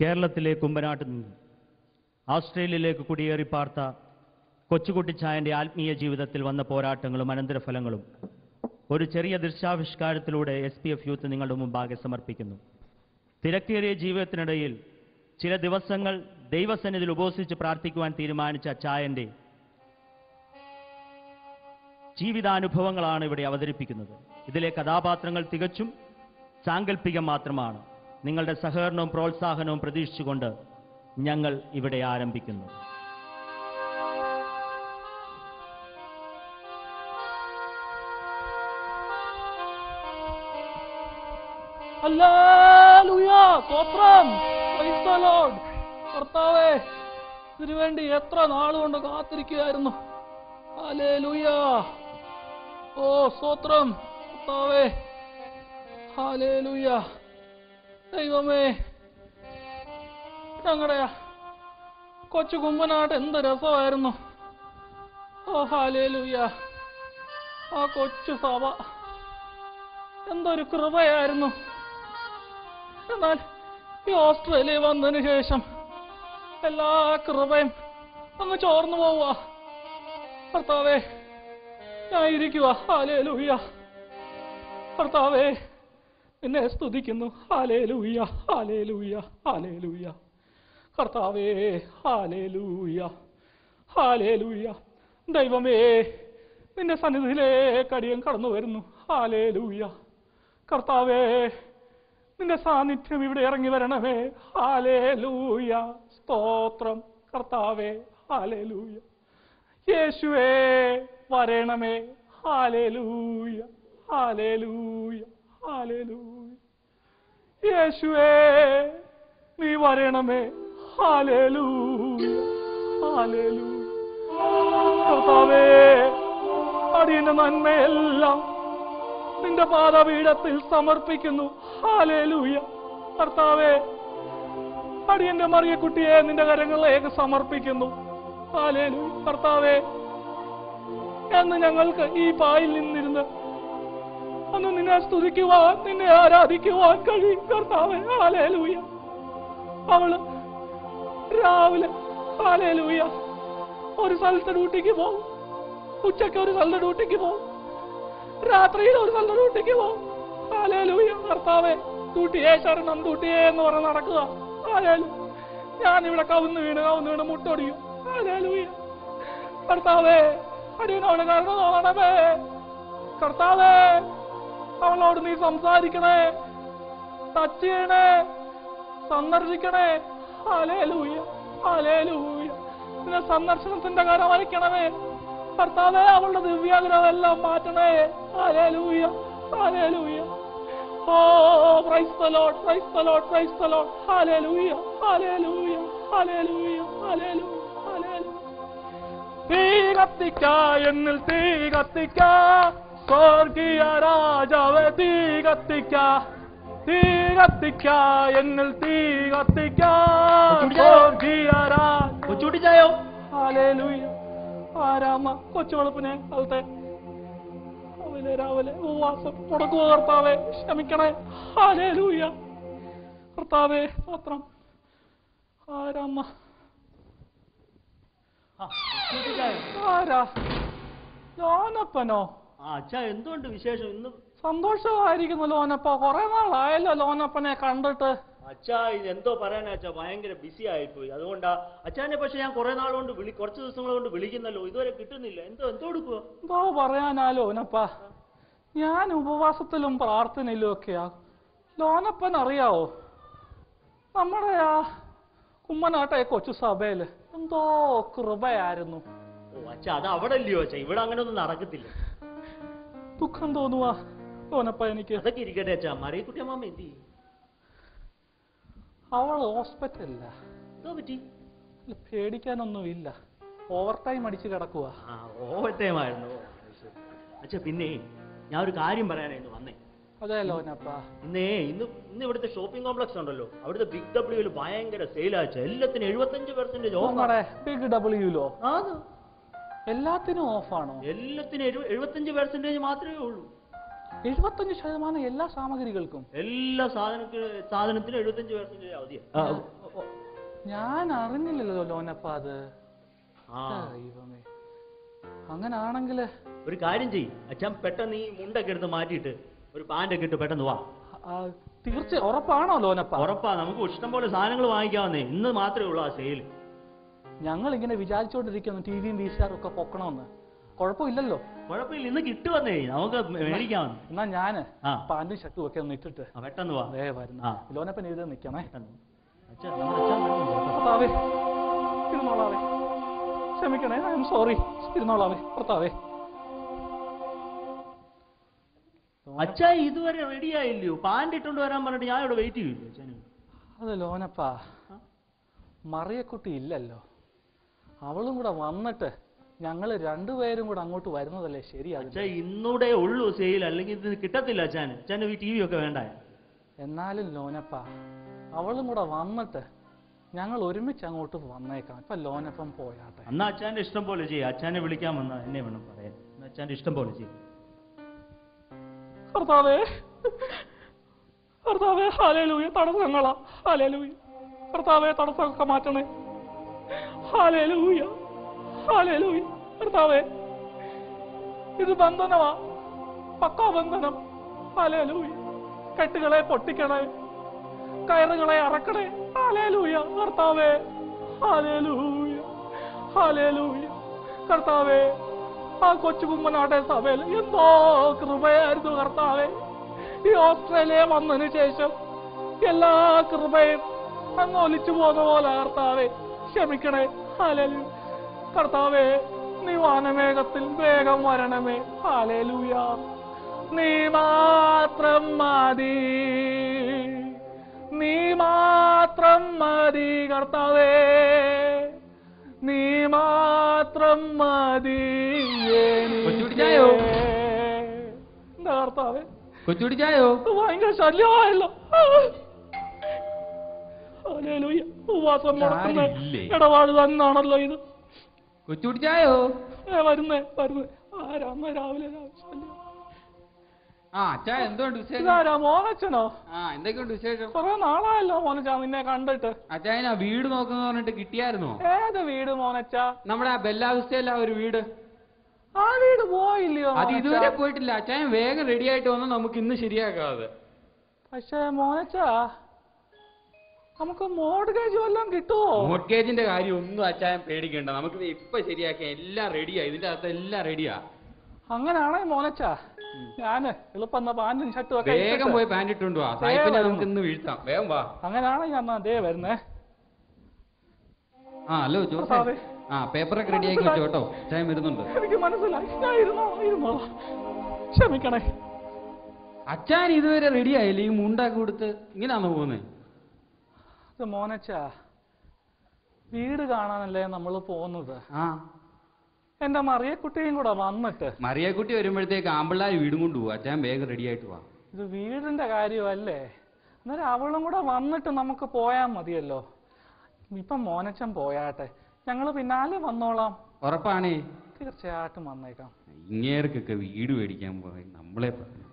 കേരളത്തിലെ കുമ്പനാട്ടിൽ നിന്ന് ഓസ്ട്രേലിയയിലേക്ക് കുടിയേറി പാർത്ത കൊച്ചുകുട്ടിച്ചായന്റെ ആത്മീയ ജീവിതത്തിൽ വന്ന പോരാട്ടങ്ങളും അനന്തരഫലങ്ങളും ഒരു ചെറിയ ദൃശ്യാവിഷ്കാരത്തിലൂടെ എസ് പി എഫ് യൂത്ത് നിങ്ങളുടെ മുമ്പാകെ സമർപ്പിക്കുന്നു തിരക്കേറിയ ജീവിതത്തിനിടയിൽ ചില ദിവസങ്ങൾ ദൈവസന്നിധിയിൽ ഉപവസിച്ച് പ്രാർത്ഥിക്കുവാൻ തീരുമാനിച്ച ചായന്റെ ജീവിതാനുഭവങ്ങളാണ് ഇവിടെ അവതരിപ്പിക്കുന്നത് ഇതിലെ കഥാപാത്രങ്ങൾ തികച്ചും സാങ്കല്പികം മാത്രമാണ് നിങ്ങളുടെ സഹകരണവും പ്രോത്സാഹനവും പ്രതീക്ഷിച്ചുകൊണ്ട് ഞങ്ങൾ ഇവിടെ ആരംഭിക്കുന്നു ഹല്ലേലൂയ സ്തോത്രം Praise the Lord. കർത്താവേ ഇതിനു വേണ്ടി എത്ര നാളുകൊണ്ട് കാത്തിരിക്കുകയായിരുന്നു ഹാലേലൂയ ഓ സ്തോത്രം കർത്താവേ ഹാലേലൂയ ദൈവമേ ഞങ്ങളുടെ കൊച്ചു കുമ്പനാട്ട് എന്ത് രസമായിരുന്നു ഓ ഹാലേലൂയ ആ കൊച്ചു സഭ എന്തൊരു കൃപയായിരുന്നു എന്നാൽ ഈ ഓസ്ട്രേലിയ വന്നതിന് ശേഷം എല്ലാ കൃപയും അങ്ങ് ചോർന്നു പോവുക ഭർത്താവേ ഞാൻ ഇരിക്കുക ഹാലേലൂയ ഭർത്താവേ നിന്നെ സ്തുതിക്കുന്നു ഹാലേലൂയ ഹാലേലൂയ ഹാലേലൂയ കർത്താവേ ഹാലേലൂയ ഹാലേലൂയ ദൈവമേ നിന്റെ സന്നിധിയിലേക്ക് അടിയൻ കടന്നു വരുന്നു ഹാലേലൂയ കർത്താവേ നിന്റെ സാന്നിധ്യം ഇവിടെ ഇറങ്ങി വരണമേ ഹാലേലൂയ സ്തോത്രം കർത്താവേ ഹാലേലൂയ യേശുവേ വരണമേ ഹാലേലൂയ ഹാലേലൂയ ഹാലേലൂയ യേശുവേ നീ വരണമേ ഹാലേലൂയ ഹാലേലൂയ കർത്താവേ അടിയന്റെ നന്മയെല്ലാം നിന്റെ പാദപീഠത്തിൽ സമർപ്പിക്കുന്നു ഹാലേലൂയ കർത്താവേ അടിയന്റെ മറിയക്കുട്ടിയെ നിന്റെ കരങ്ങളിലേക്ക് സമർപ്പിക്കുന്നു ഹാലേലൂയ കർത്താവേ എന്ന് ഞങ്ങൾക്ക് ഈ പായിൽ നിന്നിരുന്ന് ഒന്ന് നിന്നെ സ്തുതിക്കുവാൻ നിന്നെ ആരാധിക്കുവാൻ കഴിയും കർത്താവേ ഹാലേലൂയ അവള് രാവിലെ ഹാലേലൂയ ഒരു സ്ഥലത്ത് ഡ്യൂട്ടിക്ക് പോകും ഉച്ചയ്ക്ക് ഒരു സ്ഥലത്ത് ഡ്യൂട്ടിക്ക് പോകും രാത്രിയിൽ ഒരു സ്ഥലത്ത് ഡ്യൂട്ടിക്ക് പോകും ഹാലേലൂയ കർത്താവേ ഡ്യൂട്ടിയെ ശരണം ഡ്യൂട്ടിയെ എന്ന് പറഞ്ഞ് നടക്കുക ഹാലേലു ഞാൻ ഇവിടെ കവുന്ന് വീണ് കവുന്ന് വീണ് മുട്ടൊടിയും ഹാലേലൂയ കർത്താവേ അടിയനോട് കരുണ തോന്നണമേ കർത്താവേ അവളോട് നീ സംസാരിക്കണേ ടച്ച് ചെയ്യണേ സന്ദർശിക്കണേ ഹാലേലൂയ ഹാലേലൂയ നിന്നെ സന്ദർശനത്തിന്റെ കരം വലിക്കണമേ കർത്താവേ അവളുടെ ദിവ്യാഗ്രഹം എല്ലാം മാറ്റണേ ഹാലേലൂയ ഹാലേലൂയ oh praise the Lord praise the Lord praise the Lord ഹാലേലൂയ ഹാലേലൂയ ഹാലേലൂയ ഹാലേലൂയ ഹാലേലൂയ തീ കത്തിക്ക എന്നിൽ തീ കത്തിക്ക സ്വർഗീയ രാജാവേ തീ കത്തിക്ക തീ കത്തിക്ക എന്നിൽ തീ കത്തിക്ക സ്വർഗീയ രാജ കൊച്ചുകുട്ടിച്ചായോ ഹാലേലൂയ ആരാമ കൊച്ചു വെളുപ്പിനെ കാലത്തെ രാവിലെ രാവിലെ ഉപവാസം മുടക്കുക കർത്താവെ ക്ഷമിക്കണേ ഹാലേലൂയ കർത്താവെ പത്രം ആരാമ്മ ആ, കൊച്ചുകുട്ടിച്ചായോ ആരാ ലോനപ്പനോ ആ അച്ഛാ എന്തുകൊണ്ട് വിശേഷം ഇന്ന് സന്തോഷമായിരിക്കുന്നു ലോനപ്പ കുറെ നാളായല്ലോ ലോനപ്പനെ കണ്ടിട്ട് അച്ഛാ ഇത് എന്തോ പറയാനാ അച്ഛാ ഭയങ്കര ബിസി ആയിപ്പോയി അതുകൊണ്ടാ അച്ഛാനെ പക്ഷെ ഞാൻ കുറെ നാൾ കൊണ്ട് വിളി കുറച്ച് ദിവസങ്ങൾ കൊണ്ട് വിളിക്കുന്നല്ലോ ഇതുവരെ കിട്ടുന്നില്ല എന്തോ എന്തോ എടുക്കുക എന്തോ പറയാനാ ലോനപ്പ ഞാൻ ഉപവാസത്തിലും പ്രാർത്ഥനയിലും ഒക്കെയാ ലോനപ്പൻ അറിയാവോ നമ്മുടെ ആ കുമ്മനാട്ടെ കൊച്ചു സഭയില് എന്തോ കൃപയായിരുന്നു ഓ അച്ഛാ അത് അവിടെ അല്ലയോ അച്ഛാ ഇവിടെ അങ്ങനെ ഒന്നും നടക്കത്തില്ല ദുഃഖം തോന്നുവാ ലോനപ്പ എനിക്ക് അതൊക്കെ ഇരിക്കട്ടെ അച്ഛാ മറിയക്കുട്ടി അമ്മാമ്മ എന്ത് ചെയ്യും അവള് ഹോസ്പിറ്റലില്ല എന്തോ പറ്റി പേടിക്കാനൊന്നുമില്ല ഓവർ ടൈം അടിച്ച് കിടക്കുക ആ ഓവർ ടൈം ആയിരുന്നു ഓ, അത് ശരി. അച്ഛാ പിന്നെ ഞാൻ ഒരു കാര്യം പറയാനായിരുന്നു വന്നേ അതെ ലോനപ്പ ഇന്നേ ഇന്ന് ഇന്ന് ഇവിടുത്തെ ഷോപ്പിംഗ് കോംപ്ലക്സ് ഉണ്ടല്ലോ അവിടുത്തെ ബിഗ് ഡബ്ല്യൂയിൽ ഭയങ്കര സെയിലാച്ച എല്ലാത്തിനും എഴുപത്തഞ്ച് പെർസെന്റേജ് ഓഫ് നമ്മുടെ ബിഗ് ഡബ്ല്യൂലോ ആന്ന് എല്ലാത്തിനും ഓഫാണോ എല്ലാത്തിനും എഴു- എഴുപത്തഞ്ച് പെർസെന്റേജ് മാത്രമേ ഉള്ളൂ എഴുപത്തഞ്ച് ശതമാനം എല്ലാ സാമഗ്രികൾക്കും എല്ലാ സാധനത്തിന് സാധനത്തിനും എഴുപത്തഞ്ച് പെർസെന്റേജ് അവധിയാണ് ഞാൻ അറിഞ്ഞില്ലല്ലോ ലോനപ്പ അത് ആ ദൈവമേ അങ്ങനാണെങ്കില് ഒരു കാര്യം ചെയ്യ് അച്ഛൻ പെട്ടെന്ന് ഈ മുണ്ടൊക്കെ എടുത്ത് മാറ്റിയിട്ട് ഒരു പാൻ്റൊക്കെ ഇട്ട് പെട്ടെന്ന് വാ ആ, തീർച്ച ഉറപ്പാണോ ലോനപ്പ ഉറപ്പാ നമുക്ക് ഇഷ്ടം പോലെ സാധനങ്ങൾ വാങ്ങിക്കാവുന്നേ ഇന്ന് മാത്രമേ ഉള്ളൂ ആ സെയിൽ ഞങ്ങൾ ഇങ്ങനെ വിചാരിച്ചുകൊണ്ടിരിക്കുന്നു ടി വിയും വി സിആറും ഒക്കെ പൊക്കണമെന്ന് കുഴപ്പമില്ലല്ലോ കുഴപ്പമില്ല ഇന്ന് കിട്ടുവന്നേ നമുക്ക് മേടിക്കാമെന്ന് എന്നാ ഞാന് ആ. പാന്റും ഷർട്ടും ഒക്കെ ഒന്ന് ഇട്ടിട്ട് ആ പെട്ടെന്ന് വാ അതേ വരുന്നു ആ. ലോനപ്പൻ ഇത് നിക്കണേ പെട്ടെന്ന് അച്ഛൻ നമ്മുടെ അച്ഛൻ വരുന്നുണ്ട് കേട്ടോ. ഭർത്താവേ ഇരുന്നോളാവേ ക്ഷമിക്കണേ ഐ എം സോറി ഇരുന്നോളാവേ ഭർത്താവേ അച്ഛാ ഇതുവരെ റെഡി ആയില്ലയോ പാൻ്റ് ഇട്ടുകൊണ്ട് വരാൻ പറഞ്ഞിട്ട് ഞാൻ ഇവിടെ വെയിറ്റ് ചെയ്യില്ലേ അച്ഛന് അത് ലോനപ്പാ മറിയക്കുട്ടി ഇല്ലല്ലോ അവളും കൂടെ വന്നിട്ട് ഞങ്ങൾ രണ്ടുപേരും കൂടെ അങ്ങോട്ട് വരുന്നതല്ലേ ശരിയാകും അച്ഛാ ഇന്നൂടെ ഉള്ളൂ സെയിൽ അല്ലെങ്കിൽ ഇത് കിട്ടത്തില്ല അച്ഛന് അച്ഛന് ഈ ടി വി ഒക്കെ വേണ്ട എന്നാലും ലോനപ്പ അവളും കൂടെ വന്നിട്ട് ഞങ്ങൾ ഒരുമിച്ച് അങ്ങോട്ട് വന്നേക്കാം ഇപ്പൊ ലോനപ്പം പോയാട്ടെ എന്നാ അച്ഛന്റെ ഇഷ്ടം പോലെ ചെയ്യും അച്ഛനെ വിളിക്കാൻ വന്ന എന്നെ വേണം പറയാൻ എന്നാ അച്ഛന്റെ ഇഷ്ടം പോലെ ചെയ്യും കർത്താവേ കർത്താവേ ഹാലേലൂയ തടസ്സങ്ങളാ ഹാലേലൂയ കർത്താവേ തടസ്സമൊക്കെ മാറ്റണേ ഹാലേലൂയ ഹാലേലൂയ കർത്താവേ ഇത് ബന്ധനമാ പക്കാ ബന്ധനം ഹാലേലൂയ കെട്ടുകളെ പൊട്ടിക്കണേ കയറുകളെ അറക്കണേ ഹാലേലൂയ കർത്താവേ ഹാലേലൂയ ഹാലേലൂയ കർത്താവേ ആ കൊച്ചു കുമ്മനാട്ടെ സഭയിൽ എന്തോ കൃപയായിരുന്നു കർത്താവേ ഈ ഓസ്ട്രേലിയ വന്നതിന് ശേഷം എല്ലാ കൃപയും അങ്ങ് ഒലിച്ചു പോകുന്ന പോലെ കർത്താവേ ക്ഷമിക്കണേ ഹാലേലൂയ കർത്താവേ നീ വാനമേഘത്തിൽ വേഗം വരണമേ ഹാലേലൂയ നീ മാത്രം മതി നീ മാത്രം മതി കർത്താവേ നീ മാത്രം മതി എനിക്ക്. കൊച്ചുകുട്ടി ചായോ? എന്താ കർത്താവേ കൊച്ചുകുടി ചായോ ഇത് ഭയങ്കര ശല്യമായല്ലോ ഹല്ലേലൂയ. ഉപവാസം മുടക്കുന്ന ആരില്ലേ? ഇടപാട് തന്നാണല്ലോ ഇത് കൊച്ചുകുടി ചായോ ഏ, വരുന്നേ വരുന്നേ ആരാ അമ്മ രാവിലെ രാവിലെ ശല്യം. ആ അച്ഛാ എന്തുകൊണ്ട് വിശേഷം ഇതാരാ മോനച്ചനോ ആ എന്തൊക്കെയുണ്ട് വിശേഷം കുറെ നാളായല്ലോ മോനച്ചാ നിന്നെ കണ്ടിട്ട് അച്ഛായനാ വീട് നോക്കുന്ന പറഞ്ഞിട്ട് കിട്ടിയായിരുന്നോ ഏത് വീട് മോനച്ചാ നമ്മുടെ ആ ബെല്ലാവസ്ഥയല്ല ഒരു വീട് ആ വീട് പോയില്ലയോ അത് മോനച്ചാ? ഇതുവരെ പോയിട്ടില്ല അച്ഛായൻ വേഗം റെഡി ആയിട്ട് വന്നാൽ നമുക്ക് ഇന്ന് ശരിയാക്കാം അത് പക്ഷേ മോനച്ചാ നമുക്ക് മോഡ്ഗേജ് വല്ലതും കിട്ടുമോ മോർഗേജിന്റെ കാര്യം ഒന്നും അച്ഛായൻ പേടിക്കണ്ട നമുക്ക് ഇത് ഇപ്പൊ ശരിയാക്കാം എല്ലാം റെഡിയാ ഇതിന്റെ അകത്ത് എല്ലാം റെഡിയാ അങ്ങനാണേ മോനച്ചാ ഞാന് എളുപ്പം എന്നാ പാന്റും ഷർട്ടും ഒക്കെ വേഗം ഇട്ടിട്ട് പോയി പാൻറ് ഇട്ടുകൊണ്ട് വാ സായിപ്പിനെ വരുന്നു. നമുക്ക് ഇന്ന് വീഴ്ത്താം വേഗം വാ അങ്ങനാണ് ഞാൻ എന്നാ ദേ വരുന്നേ ആ ഹലോ ജോസേ കർത്താവേ. ആ പേപ്പറൊക്കെ റെഡി ആക്കി വെച്ചോ കേട്ടോ അച്ഛായൻ വരുന്നുണ്ട് എനിക്ക് മനസ്സിലായി ഞാൻ ഇരുന്നോ ഇരുന്നോളാം ക്ഷമിക്കണേ അച്ഛാൻ ഇതുവരെ റെഡി ആയില്ലേ ഈ മുണ്ടാക്കി കൊടുത്ത് ഇങ്ങനെയാണോ പോകുന്നത് ഇത് മോനച്ചാ വീട് കാണാനല്ലേ നമ്മൾ പോകുന്നത് ആ എന്റെ മറിയക്കുട്ടിയും കൂടെ വന്നിട്ട് മറിയക്കുട്ടി വരുമ്പോഴത്തേക്ക് ആമ്പിള്ളാർ വീടും കൊണ്ട് പോകും അച്ഛൻ വേഗം റെഡി ആയിട്ട് വാ ഇത് വീടിന്റെ കാര്യമല്ലേ അന്നേരം അവളും കൂടെ വന്നിട്ട് നമുക്ക് പോയാൽ മതിയല്ലോ ഇപ്പം മോനച്ചൻ പോയാട്ടെ ഞങ്ങൾ പിന്നാലെ വന്നോളാം ഉറപ്പാണേ തീർച്ചയായിട്ടും വന്നേക്കാം ഇങ്ങേർക്കൊക്കെ വീട് മേടിക്കാൻ പോയി നമ്മളെ പറഞ്ഞു